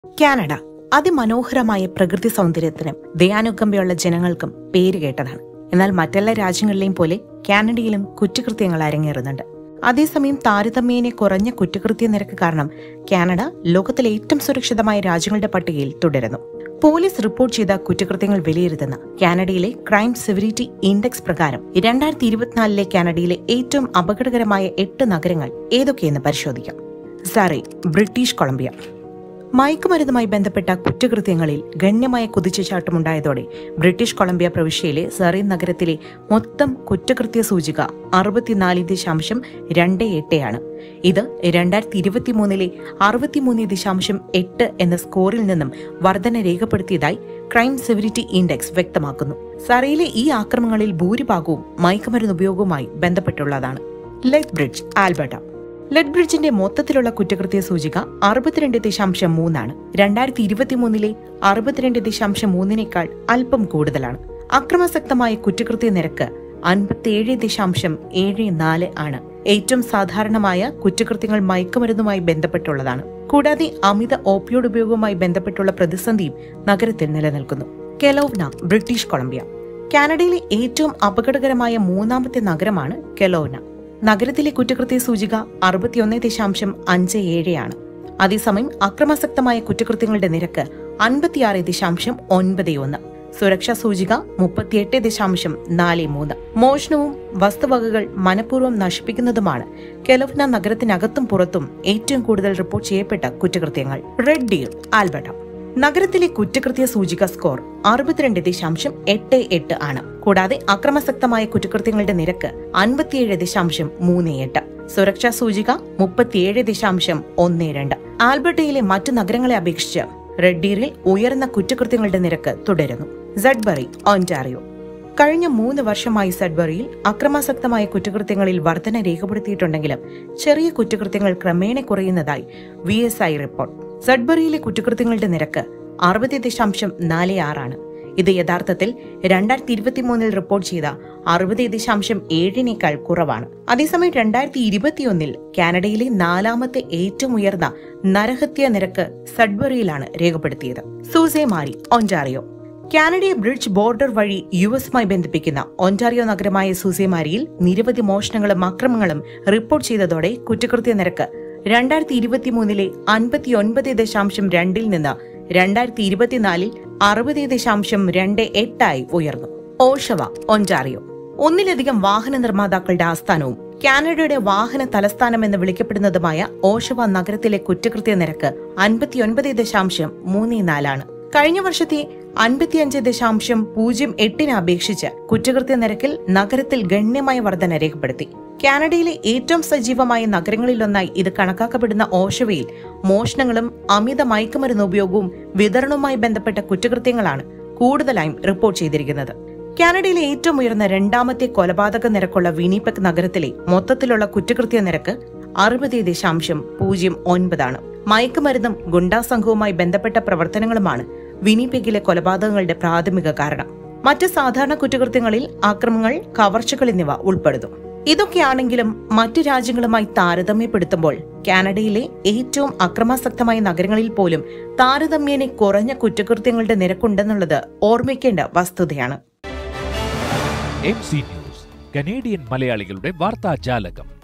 Canada അതിമനോഹരമായ പ്രകൃതി സൗന്ദര്യത്തിനും ദയാനുകമ്പയുള്ള ജനങ്ങൾക്കും പേരുകേട്ടതാണ് എന്നാൽ മറ്റെല്ലാ രാജ്യങ്ങളിലെയും പോലെ കാനഡയിലും കുറ്റകൃത്യങ്ങൾ അരങ്ങേറുന്നുണ്ട് അതേസമയം താരതമ്യേന കുറഞ്ഞ കുറ്റകൃത്യ നിരക്ക് കാരണം കാനഡ ലോകത്തിലെ ഏറ്റവും സുരക്ഷിതമായ രാജ്യങ്ങളുടെ പട്ടികയിൽ തുടരുന്നു പോലീസ് റിപ്പോർട്ട് ചെയ്ത കുറ്റകൃത്യങ്ങൾ വിലയിരുത്തുന്ന കാനഡയിലെ ക്രൈം സിവിലിറ്റി ഇൻഡെക്സ് പ്രകാരം രണ്ടായിരത്തി ഇരുപത്തിനാലിലെ കാനഡയിലെ ഏറ്റവും അപകടകരമായ എട്ട് നഗരങ്ങൾ ഏതൊക്കെയെന്ന് പരിശോധിക്കാം സറി ബ്രിട്ടീഷ് കൊളംബിയ മയക്കുമരുന്നുമായി ബന്ധപ്പെട്ട കുറ്റകൃത്യങ്ങളിൽ ഗണ്യമായ കുതിച്ചുചാട്ടമുണ്ടായതോടെ ബ്രിട്ടീഷ് കൊളംബിയ പ്രവിശ്യയിലെ സറി നഗരത്തിലെ മൊത്തം കുറ്റകൃത്യ സൂചിക അറുപത്തിനാല് ദശാംശം രണ്ട് എട്ടാണ് ഇത് രണ്ടായിരത്തി ഇരുപത്തിമൂന്നിലെ അറുപത്തിമൂന്ന് ദശാംശം എട്ട് എന്ന സ്കോറിൽ നിന്നും വർധന രേഖപ്പെടുത്തിയതായി ക്രൈം സിവിലിറ്റി ഇൻഡെക്സ് വ്യക്തമാക്കുന്നു സറയിലെ ഈ ആക്രമണങ്ങളിൽ ഭൂരിഭാഗവും മയക്കുമരുന്ന് ഉപയോഗവുമായി ബന്ധപ്പെട്ടുള്ളതാണ് ലെഗ് ബ്രിഡ്ജ് ആൽബർട്ട ലെഡ് ബ്രിഡ്ജിന്റെ മൊത്തത്തിലുള്ള കുറ്റകൃത്യ സൂചിക അറുപത്തിരണ്ട് ദശാംശം മൂന്നാണ് രണ്ടായിരത്തി ഇരുപത്തിമൂന്നിലെ അറുപത്തിരണ്ട് ദശാംശം മൂന്നിനേക്കാൾ അല്പം കൂടുതലാണ് അക്രമാസക്തമായ കുറ്റകൃത്യ നിരക്ക് അൻപത്തിയേഴ് ദശാംശം ഏഴ് നാല് ആണ് ഏറ്റവും സാധാരണമായ കുറ്റകൃത്യങ്ങൾ മയക്കുമരുന്നുമായി ബന്ധപ്പെട്ടുള്ളതാണ് കൂടാതെ അമിത ഓപ്പിയോഡ് ഉപയോഗവുമായി ബന്ധപ്പെട്ടുള്ള പ്രതിസന്ധിയും നഗരത്തിൽ നിലനിൽക്കുന്നു കെലോവ്ന ബ്രിട്ടീഷ് കൊളംബിയ കാനഡയിലെ ഏറ്റവും അപകടകരമായ മൂന്നാമത്തെ നഗരമാണ് കെലോവ്ന നഗരത്തിലെ കുറ്റകൃത്യ സൂചിക അറുപത്തിയൊന്ന് ദശാംശം അഞ്ച് ഏഴാണ് അതേസമയം അക്രമാസക്തമായ കുറ്റകൃത്യങ്ങളുടെ നിരക്ക് അൻപത്തിയാറ് ദശാംശം ഒൻപത് ഒന്ന് സുരക്ഷാ സൂചിക മുപ്പത്തിയെട്ട് ദശാംശം നാല് മൂന്ന് മോഷണവും വസ്തുവകകൾ മനഃപൂർവ്വം നശിപ്പിക്കുന്നതുമാണ് കെലവ്ന നഗരത്തിനകത്തും പുറത്തും ഏറ്റവും കൂടുതൽ റിപ്പോർട്ട് ചെയ്യപ്പെട്ട കുറ്റകൃത്യങ്ങൾ റെഡ് ഡീർ ആൽബർട്ട നഗരത്തിലെ കുറ്റകൃത്യ സൂചിക സ്കോർ അറുപത്തിരണ്ട് ദശാംശം എട്ട് എട്ട് ആണ് കൂടാതെ അക്രമസക്തമായ കുറ്റകൃത്യങ്ങളുടെ നിരക്ക് അൻപത്തിയേഴ് ദശാംശം മൂന്ന് എട്ട് സുരക്ഷാ സൂചിക മുപ്പത്തിയേഴ് ദശാംശം ഒന്ന് രണ്ട് ആൽബർട്ടയിലെ മറ്റു നഗരങ്ങളെ അപേക്ഷിച്ച് റെഡ്ഡീറിൽ ഉയർന്ന കുറ്റകൃത്യങ്ങളുടെ നിരക്ക് തുടരുന്നു സഡ്ബറി ഓൺറ്റാറിയോ കഴിഞ്ഞ മൂന്ന് വർഷമായി സഡ്ബറിയിൽ അക്രമാസക്തമായ കുറ്റകൃത്യങ്ങളിൽ വർധന രേഖപ്പെടുത്തിയിട്ടുണ്ടെങ്കിലും ചെറിയ കുറ്റകൃത്യങ്ങൾ ക്രമേണ കുറയുന്നതായി വി എസ് ഐ റിപ്പോർട്ട് സഡ്ബറിയിലെ കുറ്റകൃത്യങ്ങളുടെ നിരക്ക് അറുപത് ദശാംശം നാല് ആറാണ് ഇത് യഥാർത്ഥത്തിൽ രണ്ടായിരത്തി ഇരുപത്തിമൂന്നിൽ റിപ്പോർട്ട് ചെയ്ത അറുപത് ദശാംശം ഏഴിനേക്കാൾ കുറവാണ് അതേസമയം രണ്ടായിരത്തി ഇരുപത്തിയൊന്നിൽ കാനഡയിലെ നാലാമത്തെ ഏറ്റവും ഉയർന്ന നരഹത്യ നിരക്ക് സഡ്ബറിയിലാണ് രേഖപ്പെടുത്തിയത് സൂസെ മാരി ഒൻറ്റാറിയോ കാനഡയെ ബ്രിഡ്ജ് ബോർഡർ വഴി യു എസുമായി ബന്ധിപ്പിക്കുന്ന ഒൻറ്റാറിയോ നഗരമായ സൂസേമാരിയിൽ നിരവധി മോഷണങ്ങളും അക്രമങ്ങളും റിപ്പോർട്ട് ചെയ്തതോടെ കുറ്റകൃത്യ നിരക്ക് രണ്ടായിരത്തി ഇരുപത്തിമൂന്നിലെ അൻപത്തിയൊൻപത് ദശാംശം രണ്ടിൽ നിന്ന് രണ്ടായിരത്തി ഇരുപത്തിനാലിൽ അറുപത് ദശാംശം രണ്ട് എട്ടായി ഉയർന്നു ഓഷവ ഒൻറ്റാറിയോ ഒന്നിലധികം വാഹന നിർമ്മാതാക്കളുടെ ആസ്ഥാനവും കാനഡയുടെ വാഹന തലസ്ഥാനം എന്ന് വിളിക്കപ്പെടുന്നതുമായ ഓഷവ നഗരത്തിലെ കുറ്റകൃത്യ നിരക്ക് അൻപത്തിയൊൻപത് ദശാംശം മൂന്ന് നാലാണ് കഴിഞ്ഞ വർഷത്തെ അൻപത്തിയഞ്ച് ദശാംശം പൂജ്യം എട്ടിനെ അപേക്ഷിച്ച് കുറ്റകൃത്യ നിരക്കിൽ നഗരത്തിൽ ഗണ്യമായ വർധന രേഖപ്പെടുത്തി കാനഡയിലെ ഏറ്റവും സജീവമായ നഗരങ്ങളിലൊന്നായി ഇത് കണക്കാക്കപ്പെടുന്ന ഓഷവയിൽ മോഷണങ്ങളും അമിത മയക്കുമരുന്ന് ഉപയോഗവും വിതരണവുമായി ബന്ധപ്പെട്ട കുറ്റകൃത്യങ്ങളാണ് കൂടുതലായും റിപ്പോർട്ട് ചെയ്തിരിക്കുന്നത് കാനഡയിലെ ഏറ്റവും ഉയർന്ന രണ്ടാമത്തെ കൊലപാതക നിരക്കുള്ള വിനിപെക് നഗരത്തിലെ മൊത്തത്തിലുള്ള കുറ്റകൃത്യ നിരക്ക് അറുപത് ദശാംശം പൂജ്യം ഒൻപതാണ് മയക്കുമരുന്നും ഗുണ്ടാസംഘവുമായി ബന്ധപ്പെട്ട പ്രവർത്തനങ്ങളുമാണ് വിനിപെഗിലെ കൊലപാതകങ്ങളുടെ പ്രാഥമിക കാരണം മറ്റ് സാധാരണ കുറ്റകൃത്യങ്ങളിൽ ആക്രമങ്ങൾ കവർച്ചകൾ എന്നിവ ഉൾപ്പെടുന്നു ഇതൊക്കെയാണെങ്കിലും മറ്റു രാജ്യങ്ങളുമായി താരതമ്യപ്പെടുത്തുമ്പോൾ കാനഡയിലെ ഏറ്റവും അക്രമാസക്തമായ നഗരങ്ങളിൽ പോലും താരതമ്യേന കുറഞ്ഞ കുറ്റകൃത്യങ്ങളുടെ നിരക്കുണ്ടെന്നുള്ളത് ഓർമ്മിക്കേണ്ട വസ്തുതയാണ് എം സി ന്യൂസ് കനേഡിയൻ മലയാളികളുടെ വാർത്താജാലകം